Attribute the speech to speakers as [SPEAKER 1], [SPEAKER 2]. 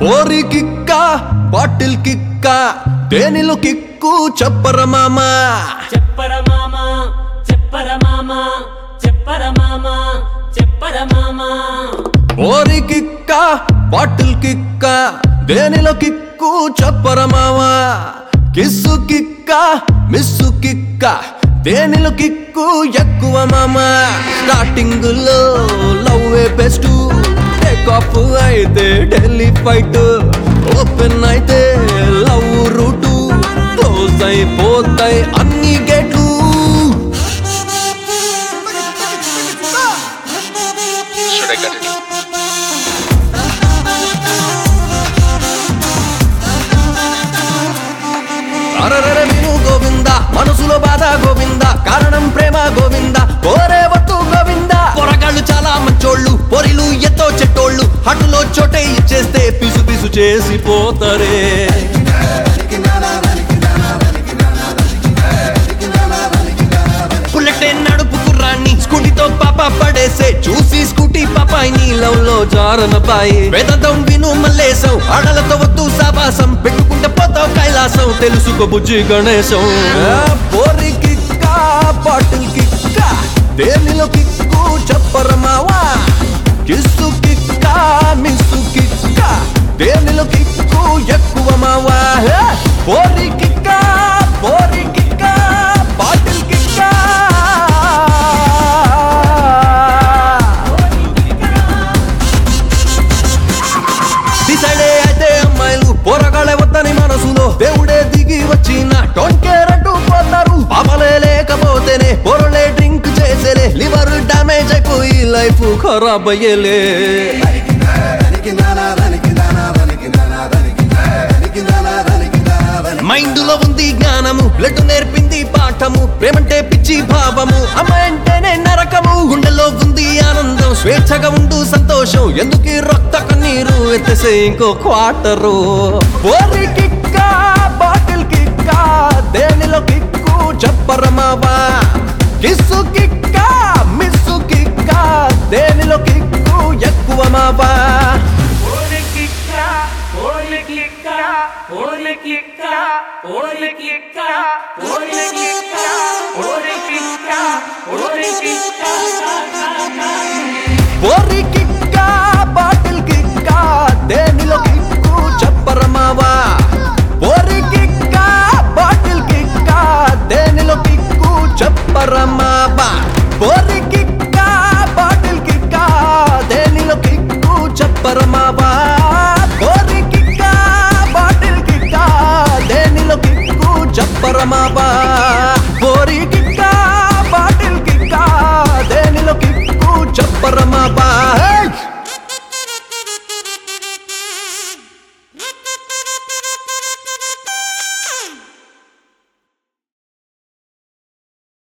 [SPEAKER 1] ఓరి కిక్క బాటిల్ కిక్క దేనిలో కిక్కు చెప్పర మామా
[SPEAKER 2] చెప్పర మామ చెప్పర మామ చెప్పర మామ చెప్పర మామ
[SPEAKER 1] ఓరి కిక్క బాటిల్ కిక్క దేనిలో కిక్కు చెప్పర మామా కిస్సు కిక్క మిస్సు కిక్క దేనిలో కిక్కు ఎక్కువ మామా స్టార్టింగ్ లో లవ్ బెస్ట్ టేక్ ఆఫ్ అయితే ఢిల్లీ ఫైట్ ఓపెన్ అయితే లవ్ రూటు క్లోజ్ అయిపోతాయి అన్ని గేట్లు
[SPEAKER 3] Should I cut it?
[SPEAKER 1] అరరర విను గోవింద మనసులో బాధ గోవింద కారణం ప్రేమ గోవింద కోరే వత్తు గోవింద పొరగాళ్ళు చాలా మంచోళ్ళు పొరిలు ఎత్తో చెట్టోళ్ళు హట్టులో చోటే ఇచ్చేస్తే పిసు పిసు చేసి పోతరే బుల్లెట్ నడుపు కుర్రాన్ని స్కూటీతో పాప పడేసే చూసి స్కూటీ పాపాయి నీళ్ళలో జారన పాయి వేదంతం విను మల్లేశం ఆడలతో వద్దు సావాసం పెట్టుకుంటే పోతావు కైలాసం తెలుసుకో బుజ్జి గణేశం పోరి కిక్క బాటిల్ కిక్క దేనిలో కిక్కు చెప్పర మావా కిస్సు కిక్క మిస్సు కిక్క దేనిలో కిక్కు ఎక్కువ మావా హే! పోరి కిక్క పోరి కిక్క బాటిల్ కిక్క డిసైడే అయితే అమ్మాయిలు పోరగాళ్ళే వద్దని మనసులో దేవుడే దిగి వచ్చిన డోంట్ కేర్ అంటూ పోతారు పాపలే లేకపోతేనే పొరలే డ్రింక్ చేసేలే లివర్ డ్యామేజ్ అయిపోయి లైఫ్ ఖరాబ్ అయ్యేలే మైండ్ లో ఉంది జ్ఞానము బ్లడ్ నేర్పింది పాఠము ప్రేమంటే పిచ్చి భావము అమ్మాయంటేనే నరకము గుండెలో ఉంది ఆనందం స్వేచ్ఛగా ఉండు సంతోషం ఎందుకు ఈ రక్త కన్నీరు ఎత్తేసే ఇంకో క్వార్టరు ఓరి కిక్క బాటిల్ కిక్క దేనిలో కిక్కు చెప్పరమావా కిస్సు కిక్క మిస్సు కిక్క దేనిలో కిక్కు ఎక్కువ మావా
[SPEAKER 2] ఓలి కిక్క ఓలి కిక్క ఓలి కిక్క ఓలి కిక్క ఓలి కిక్క ఓలి కిక్క ఓలి కిక్క
[SPEAKER 1] ఓరి కిక్క బాటిల్ కిక్క దేనిలో కిక్కు చెప్పరమావా ఓరి కిక్క బాటిల్ కిక్క దేనిలో కిక్కు చెప్పరమావా ఓరి కిక్క బాటిల్ కిక్క దేనిలో కిక్కు చెప్పరమావా ఓరి కిక్క బాటిల్ కిక్క దేనిలో కిక్కు చెప్పరమావా